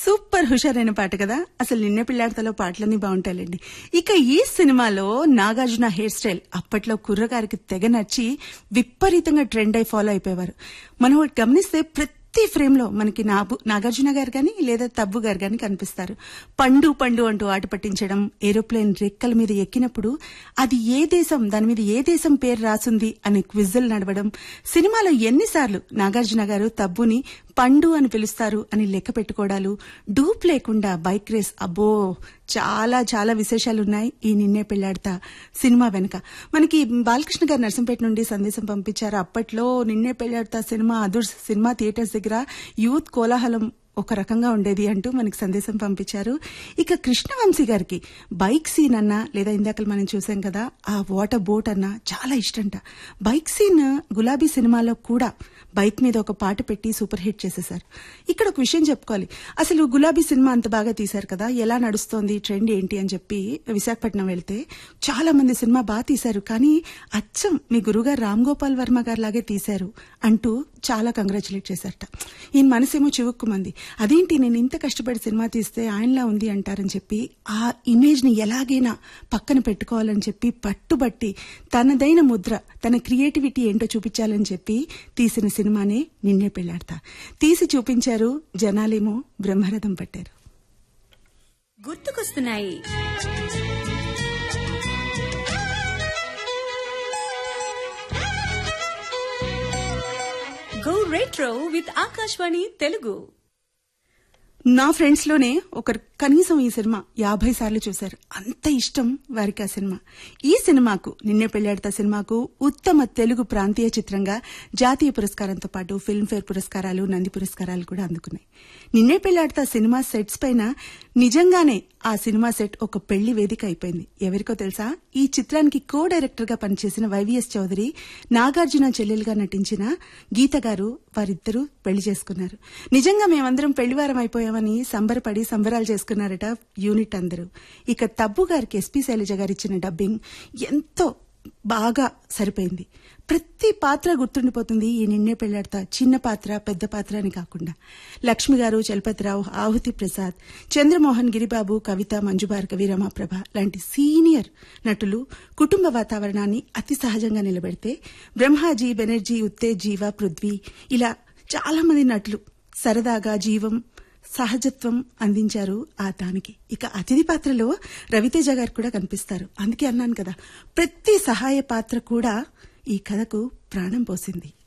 super హుషారైన పాట కదా అసలు నిన్న పిల్లాడతలో పాటలన్నీ బాగుంటాయండి ఇక ఈ సినిమాలో నాగార్జున హెయిర్ స్టైల్ అప్పట్లో కుర్రగారికి తెగ నచ్చి విపరీతంగా ట్రెండ్ అయి ఫాలో అయిపోయేవారు మనం ఒకటి గమనిస్తే ప్రతి ఫ్రేమ్ లో మనకి నాబు నాగార్జున గారు గాని లేదా తబ్బు గారు గాని కనిపిస్తారు పండు పండు అంటూ ఆట పట్టించడం ఏరోప్లేన్ రెక్కల మీద ఎక్కినప్పుడు అది ఏ దేశం దాని మీద ఏ దేశం పేరు రాసుంది అని క్విజ్లు నడవడం సినిమాలో ఎన్నిసార్లు నాగార్జున గారు తబ్బుని పండు అని పిలుస్తారు అని లెక్క పెట్టుకోవడాలు డూప్ లేకుండా బైక్ రేస్ అబ్బో చాలా చాలా విశేషాలు ఉన్నాయి ఈ నిన్నే పెళ్లాడతా సినిమా వెనుక మనకి బాలకృష్ణ గారు నర్సంపేట నుండి సందేశం పంపించారు అప్పట్లో Ninne Pelladata cinema Adurs cinema theatres దగ్గర యూత్ కోలాహలం ఒక రకంగా ఉండేది అంటూ మనకి సందేశం పంపించారు ఇక కృష్ణవంశీ గారికి బైక్ సీన్ అన్నా లేదా ఇందాక మనం చూసాం కదా ఆ వాటర్ బోట్ అన్నా చాలా ఇష్టంట బైక్ సీన్ గులాబీ సినిమాలో కూడా బైక్ మీద ఒక పాట పెట్టి సూపర్ హిట్ చేసేశారు ఇక్కడ ఒక విషయం చెప్పుకోవాలి అసలు గులాబీ సినిమా అంత బాగా తీశారు కదా ఎలా నడుస్తోంది ట్రెండ్ ఏంటి అని చెప్పి విశాఖపట్నం వెళ్తే చాలా మంది సినిమా బాగా తీశారు కానీ అచ్చం మీ గురుగారు రామ్ గోపాల్ వర్మ గారు లాగే తీశారు అంటూ చాలా కంగ్రాచులేట్ చేశారట ఈయన మనసేమో చివుక్కుమంది అదేంటి నేను ఇంత కష్టపడి సినిమా తీస్తే ఆయనలా ఉంది అంటారని చెప్పి ఆ ఇమేజ్ ని ఎలాగైనా పక్కన పెట్టుకోవాలని చెప్పి పట్టుబట్టి తనదైన ముద్ర తన క్రియేటివిటీ ఏంటో చూపించాలని చెప్పి తీసిన సినిమానే నిన్నే పెళ్లాడతా తీసి చూపించారు జనాలేమో బ్రహ్మరథం పట్టారు గుర్తుకొస్తున్నాయి go retro with Akashvani Telugu నా ఫ్రెండ్స్ లోనే ఒకరు కనీసం ఈ సినిమా యాభై సార్లు చూశారు అంత ఇష్టం వారికి ఆ సినిమా ఈ సినిమాకు నిన్నే పెళ్లాడతా సినిమాకు ఉత్తమ తెలుగు ప్రాంతీయ చిత్రంగా జాతీయ పురస్కారంతో పాటు ఫిల్మ్ఫేర్ పురస్కారాలు నంది పురస్కారాలు కూడా అందుకున్నాయి నిన్నే పెళ్లాడతా సినిమా సెట్స్ పైన నిజంగానే ఆ సినిమా సెట్ ఒక పెళ్లి వేదిక అయిపోయింది ఎవరికో తెలుసా ఈ చిత్రానికి కో డైరెక్టర్ గా పనిచేసిన వైవిఎస్ చౌదరి నాగార్జున చెల్లెలుగా నటించిన గీత గారు వారిద్దరూ పెళ్లి చేసుకున్నారు నిజంగా మేమందరం పెళ్లివారం అయిపోయామని సంబరపడి సంబరాలు చేసుకున్నారట యూనిట్ అందరూ ఇక తబ్బు గారికి ఎస్పీ శైలజ గారు ఇచ్చిన డబ్బింగ్ ఎంతో బాగా సరిపోయింది ప్రతి పాత్ర గుర్తుండిపోతుంది ఈ నిన్నే పెళ్లాడతా చిన్న పాత్ర పెద్ద పాత్ర అని కాకుండా లక్ష్మి గారు చలపతిరావు ఆహుతి ప్రసాద్ చంద్రమోహన్ గిరిబాబు కవిత మంజుభార్గవి రమాప్రభ లాంటి సీనియర్ నటులు కుటుంబ వాతావరణాన్ని అతి సహజంగా నిలబెడితే బ్రహ్మాజీ బెనర్జీ ఉత్తేజ్ జీవ పృథ్వీ ఇలా చాలా మంది నటులు సరదాగా జీవం సహజత్వం అందించారు ఆ దానికి ఇక అతిథి పాత్రలో రవితేజ గారు కూడా కనిపిస్తారు అందుకే అన్నాను కదా ప్రతి సహాయ పాత్ర కూడా ఈ కథకు ప్రాణం పోసింది